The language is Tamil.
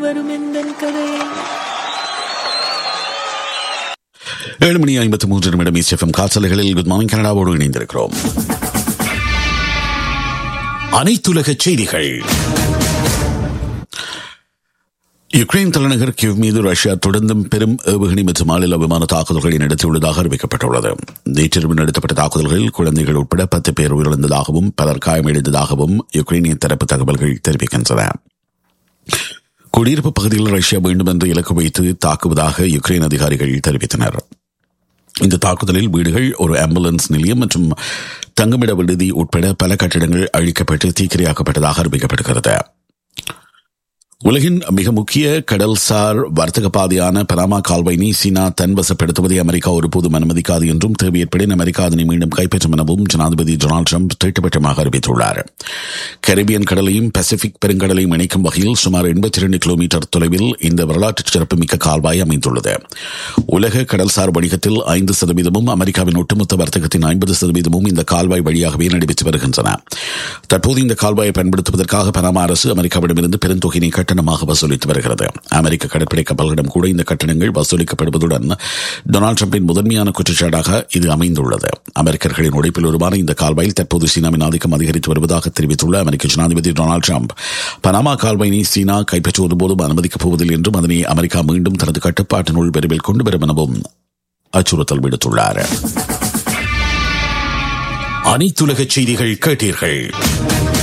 வரும் எந்த கதை ஏழு மணி ஐம்பத்தி மூன்று நிமிடம் இஸ்எஃப்எம் காசலைகளில் குட் மார்னிங் கனடாவோடு இணைந்திருக்கிறோம் அனைத்துலக செய்திகள் யுக்ரைன் தலைநகர் கிவ் மீது ரஷ்யா தொடர்ந்தும் பெரும் ஏவுகணை மற்றும் மாநில விமான தாக்குதல்களை நடத்தியுள்ளதாக அறிவிக்கப்பட்டுள்ளது நேற்றிரவு நடத்தப்பட்ட தாக்குதல்களில் குழந்தைகள் உட்பட பத்து பேர் உயிரிழந்ததாகவும் பலர் காயமடைந்ததாகவும் யுக்ரைனிய தரப்பு தகவல்கள் தெரிவிக்கின்றன குடியிருப்பு பகுதியில் ரஷ்யா வேண்டும் என்று இலக்கு வைத்து தாக்குவதாக யுக்ரைன் அதிகாரிகள் தெரிவித்தனர் இந்த தாக்குதலில் வீடுகள் ஒரு ஆம்புலன்ஸ் நிலையம் மற்றும் தங்குமிட விடுதி உட்பட பல கட்டிடங்கள் அழிக்கப்பட்டு தீக்கிரையாக்கப்பட்டதாக அறிவிக்கப்படுகிறது உலகின் மிக முக்கிய கடல்சார் வர்த்தக பாதையான பனாமா கால்வாயினை சீனா தன்வசப்படுத்துவதை அமெரிக்கா ஒருபோதும் அனுமதிக்காது என்றும் தேவை ஏற்படின் அமெரிக்கா அதனை மீண்டும் கைப்பற்றும் எனவும் ஜனாதிபதி டொனால்டு ட்ரம்ப் திட்டவட்டமாக அறிவித்துள்ளார் கரிபியன் கடலையும் பசிபிக் பெருங்கடலையும் இணைக்கும் வகையில் சுமார் எண்பத்தி இரண்டு கிலோமீட்டர் தொலைவில் இந்த வரலாற்று சிறப்புமிக்க கால்வாய் அமைந்துள்ளது உலக கடல்சார் வணிகத்தில் ஐந்து சதவீதமும் அமெரிக்காவின் ஒட்டுமொத்த வர்த்தகத்தின் ஐம்பது சதவீதமும் இந்த கால்வாய் வழியாகவே நடைபெற்று வருகின்றன தற்போது இந்த கால்வாயை பயன்படுத்துவதற்காக பனாமா அரசு அமெரிக்காவிடமிருந்து பெருந்தொகையினை கட்டணமாக வசூலித்து வருகிறது அமெரிக்க கடற்படை கப்பல்களிடம் கூட இந்த கட்டணங்கள் வசூலிக்கப்படுவதுடன் டொனால்டு டிரம்பின் முதன்மையான குற்றச்சாட்டாக இது அமைந்துள்ளது அமெரிக்கர்களின் உழைப்பில் உருவான இந்த கால்வாயில் தற்போது சீனாவின் ஆதிக்கம் அதிகரித்து வருவதாக தெரிவித்துள்ள அமெரிக்க ஜனாதிபதி டொனால்டு டிரம்ப் பனாமா கால்வாயினை சீனா கைப்பற்ற ஒருபோதும் அனுமதிக்கப் போவதில்லை என்றும் அதனை அமெரிக்கா மீண்டும் தனது கட்டுப்பாட்டினுள் விரைவில் கொண்டு வரும் எனவும் அச்சுறுத்தல் விடுத்துள்ளார் அனைத்துலக செய்திகள் கேட்டீர்கள்